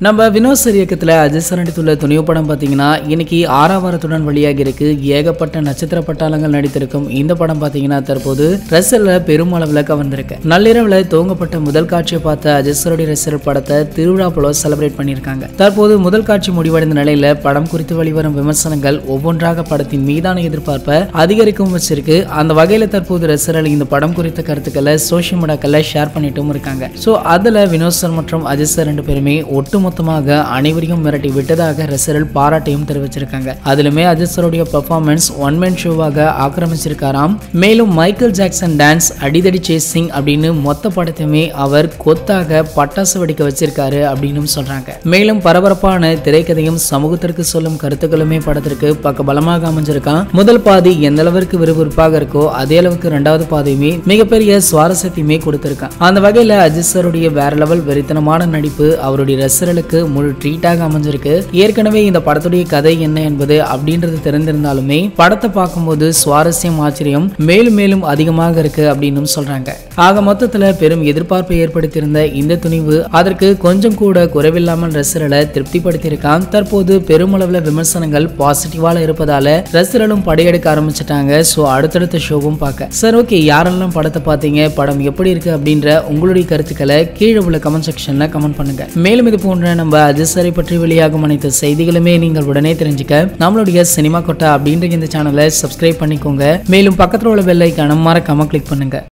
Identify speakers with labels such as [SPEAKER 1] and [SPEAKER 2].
[SPEAKER 1] நம்ம வினோத் சார் இயக்கத்தில் அஜய் சார் நடித்துள்ள துணிவு படம் பார்த்தீங்கன்னா இன்னைக்கு ஆறாம் வாரத்துடன் வெளியாகி இருக்கு ஏகப்பட்ட நட்சத்திர பட்டாளங்கள் நடித்திருக்கும் இந்த படம் பார்த்தீங்கன்னா தற்போது ரசல்ல பெரும் அளவில் கவர்ந்திருக்கு நள்ளிரவில் துவங்கப்பட்ட முதல் காட்சியை பார்த்த அஜய் சாருடைய ரசல் படத்தை திருவிழா போல செலிப்ரேட் பண்ணியிருக்காங்க தற்போது முதல் காட்சி முடிவடைந்த நிலையில படம் குறித்து வெளிவரும் விமர்சனங்கள் ஒவ்வொன்றாக படத்தின் மீதான எதிர்பார்ப்பை அதிகரிக்கவும் வச்சிருக்கு அந்த வகையில தற்போது ரசரல் இந்த படம் குறித்த கருத்துக்களை சோஷியல் மீடியாக்களில் ஷேர் பண்ணிட்டும் இருக்காங்க ஸோ அதுல வினோத் சார் மற்றும் அஜித் சார் ரெண்டு பேருமே ஒட்டுமொத்தமாக அனைவரையும் மிரட்டி விட்டதாக ரசிகர்கள் பாராட்டையும் தெரிவிச்சிருக்காங்க அதிலுமே அஜித் சாருடைய பெர்ஃபார்மன்ஸ் ஒன் மேன் ஷோவாக ஆக்கிரமிச்சிருக்காராம் மேலும் மைக்கேல் ஜாக்சன் டான்ஸ் அடிதடி சேசிங் அப்படின்னு மொத்த படத்தையுமே அவர் கொத்தாக பட்டாசு வெடிக்க வச்சிருக்காரு அப்படின்னு சொல்றாங்க மேலும் பரபரப்பான திரைக்கதையும் சமூகத்திற்கு சொல்லும் கருத்துக்களுமே படத்திற்கு பக்க பலமாக அமைஞ்சிருக்கான் முதல் பாதி எந்த அளவிற்கு விறுவிறுப்பாக இருக்கோ அதே அளவுக்கு ரெண்டாவது பாதியுமே மிகப்பெரிய சுவாரஸ்யத்தையுமே கொடுத்திருக்கான் அந்த வகையில அஜித் சாருடைய வேற லெவல் வெறித்தனமான நடிப்பு அவருடைய ரசிகர்களுக்கு முழு ட்ரீட்டாக அமைஞ்சிருக்கு ஏற்கனவே இந்த படத்துடைய கதை என்ன என்பது அப்படின்றது தெரிந்திருந்தாலுமே படத்தை பார்க்கும்போது சுவாரஸ்யம் ஆச்சரியம் மேலும் மேலும் அதிகமாக இருக்கு அப்படின்னு சொல்றாங்க ஆக மொத்தத்துல பெரும் எதிர்பார்ப்பை ஏற்படுத்தியிருந்த இந்த துணிவு அதற்கு கொஞ்சம் கூட குறைவில்லாமல் ரசிகர்களை திருப்திப்படுத்தியிருக்கான் தற்போது பெருமளவுல விமர்சனங்கள் பாசிட்டிவால இருப்பதால ரசிகர்களும் படையெடுக்க ஆரம்பிச்சிட்டாங்க ஸோ அடுத்தடுத்த ஷோவும் பார்க்க சார் ஓகே யாரெல்லாம் படத்தை பார்த்தீங்க படம் எப்படி இருக்கு அப்படின்ற உங்களுடைய கருத்துக்களை கீழே உள்ள கமெண்ட் செக்ஷன்ல கமெண்ட் பண்ணுங்க மேலும் இது போன்ற நம்ம அஜிசரை பற்றி வெளியாகும் அனைத்து செய்திகளுமே நீங்கள் உடனே தெரிஞ்சுக்க நம்மளுடைய சினிமா கொட்டா அப்படின்ற இந்த சேனலை சப்ஸ்கிரைப் பண்ணிக்கோங்க மேலும் பக்கத்தில் உள்ள பெல் ஐக்கான மறக்காம கிளிக் பண்ணுங்க